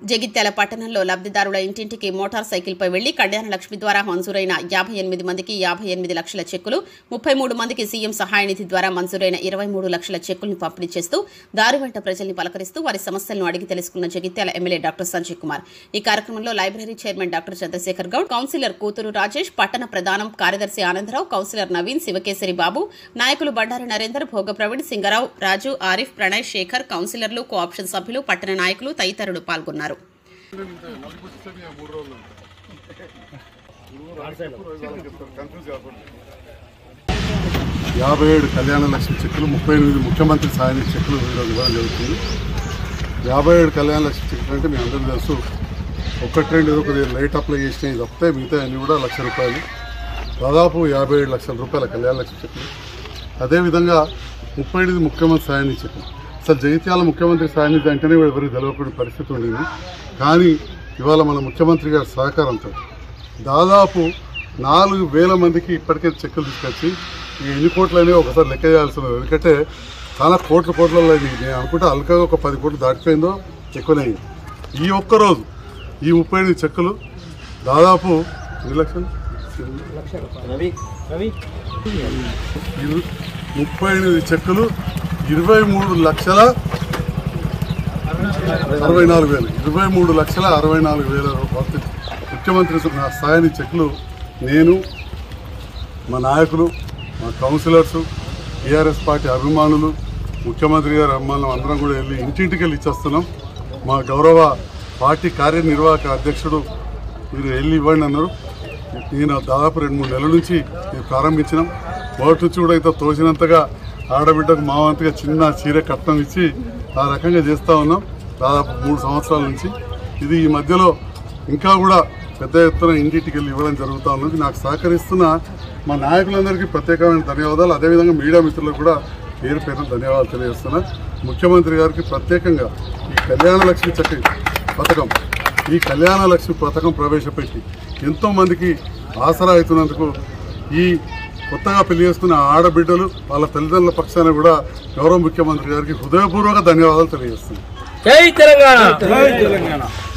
జగిత్యాల పట్టణంలో లబ్ధిదారుల ఇంటింటికి మోటార్ సైకిల్పై వెళ్లి కళ్యాణ లక్ష్మి ద్వారా మంజూరైన యాభై ఎనిమిది మందికి యాభై ఎనిమిది లక్షల చెక్కులు ముప్పై మూడు మందికి సీఎం సహాయ నిధి ద్వారా మంజూరైన ఇరవై మూడు లక్షల చెక్కులను పంపిణీ చేస్తూ దారి వెంట ప్రజల్ని పలకరిస్తూ వారి సమస్యలను అడిగి తెలుసుకున్న జగిత్యాల ఎమ్మెల్యే డాక్టర్ సంజయ్ కుమార్ ఈ కార్యక్రమంలో library chairman doctor Chandrashekhar Goud councillor కూతురు రాజేష్ పట్టణ ప్రధానం కార్యదర్శి ఆనందరావు కౌన్సిలర్ నవీన్ శివకేసరి బాబు నాయకులు బండారి నరేందర్ భోగ ప్రవీణ్ సింగరావు రాజు ఆరిఫ్ ప్రణయ్ శేఖర్ కౌన్సిలర్లు కోఆప్షన్ సభ్యులు పట్టణ నాయకులు తదితరులు పాల్గొన్నారు యాభై ఏడు కళ్యాణ లక్ష్మి చెక్కులు ముప్పై ఎనిమిది ముఖ్యమంత్రి సాయం చెక్కులు ఈరోజు ఇవ్వడం జరుగుతుంది యాభై ఏడు కళ్యాణ లక్ష్మి చెక్కులు అంటే మీ అందరికీ తెలుసు ఒకటి రెండు ఏదో కొద్దిగా లైట్ అప్లై చేసినవి తప్పితే మిగతా అన్ని కూడా లక్ష రూపాయలు దాదాపు యాభై ఏడు లక్షల రూపాయల కళ్యాణ లక్ష్మి చెక్కులు అదేవిధంగా ముప్పై ఎనిమిది ముఖ్యమంత్రి సాయం చెక్కులు అసలు జగిత్యాల ముఖ్యమంత్రి సాయం నిధి అంటేనే ఎవరికి తెలియకుండా పరిస్థితి ఉండింది కానీ ఇవాళ మన ముఖ్యమంత్రి గారి సహకారంతో దాదాపు నాలుగు వేల మందికి ఇప్పటికే చెక్కులు తీసుకొచ్చి ఈ ఎన్ని కోట్లు అనేవి ఒకసారి లెక్క చేయాల్సి ఉన్నది ఎందుకంటే చాలా కోట్ల కోట్లలో ఇది నేను అనుకుంటే అల్కగా ఒక పది కోట్లు దాటిపోయిందో ఎక్కువనే అయింది. ఈ ఒక్క రోజు ఈ ముప్పై ఎనిమిది చెక్కులు దాదాపు ఎన్ని లక్షలు ఇరు- ముప్పై ఎనిమిది చెక్కులు ఇరవై మూడు లక్షల అరవై నాలుగు వేలు ఇరవై మూడు లక్షల అరవై నాలుగు వేల రూపాయలు ముఖ్యమంత్రి స్థాయిని చెక్కులు నేను మా నాయకులు మా కౌన్సిలర్స్ టీఆర్ఎస్ పార్టీ అభిమానులు ముఖ్యమంత్రి గారి అభిమానులు అందరం కూడా వెళ్ళి ఇంటింటికి వెళ్ళి ఇచ్చేస్తున్నాం మా గౌరవ పార్టీ కార్యనిర్వాహక అధ్యక్షుడు మీరు వెళ్ళి ఇవ్వండి అన్నారు నేను దాదాపు రెండు మూడు నెలల నుంచి ఇది ప్రారంభించినాం మొదటి నుంచి కూడా ఇంత తోచినంతగా ఆడబిడ్డకు మా వంతుగా చిన్న చీర కట్నం ఇచ్చి ఆ రకంగా చేస్తూ ఉన్నాం దాదాపు మూడు సంవత్సరాల నుంచి ఇది ఈ మధ్యలో ఇంకా కూడా పెద్ద ఎత్తున ఇంటింటికి వెళ్ళి ఇవ్వడం జరుగుతూ ఉన్నది నాకు సహకరిస్తున్న మా నాయకులందరికీ ప్రత్యేకమైన ధన్యవాదాలు అదేవిధంగా మీడియా మిత్రులకు కూడా పేరు పేరు ధన్యవాదాలు తెలియజేస్తున్నా ముఖ్యమంత్రి గారికి ప్రత్యేకంగా ఈ కళ్యాణ లక్ష్మి చక్రి పథకం ఈ కళ్యాణ లక్ష్మి పథకం ప్రవేశపెట్టి ఎంతో మందికి ఆసరా అవుతున్నందుకు ఈ కొత్తగా పెళ్లి చేసుకున్న ఆడబిడ్డలు వాళ్ళ తల్లిదండ్రుల పక్షాన కూడా గౌరవ ముఖ్యమంత్రి గారికి హృదయపూర్వక ధన్యవాదాలు తెలియజేస్తున్నాను జై తెలంగాణ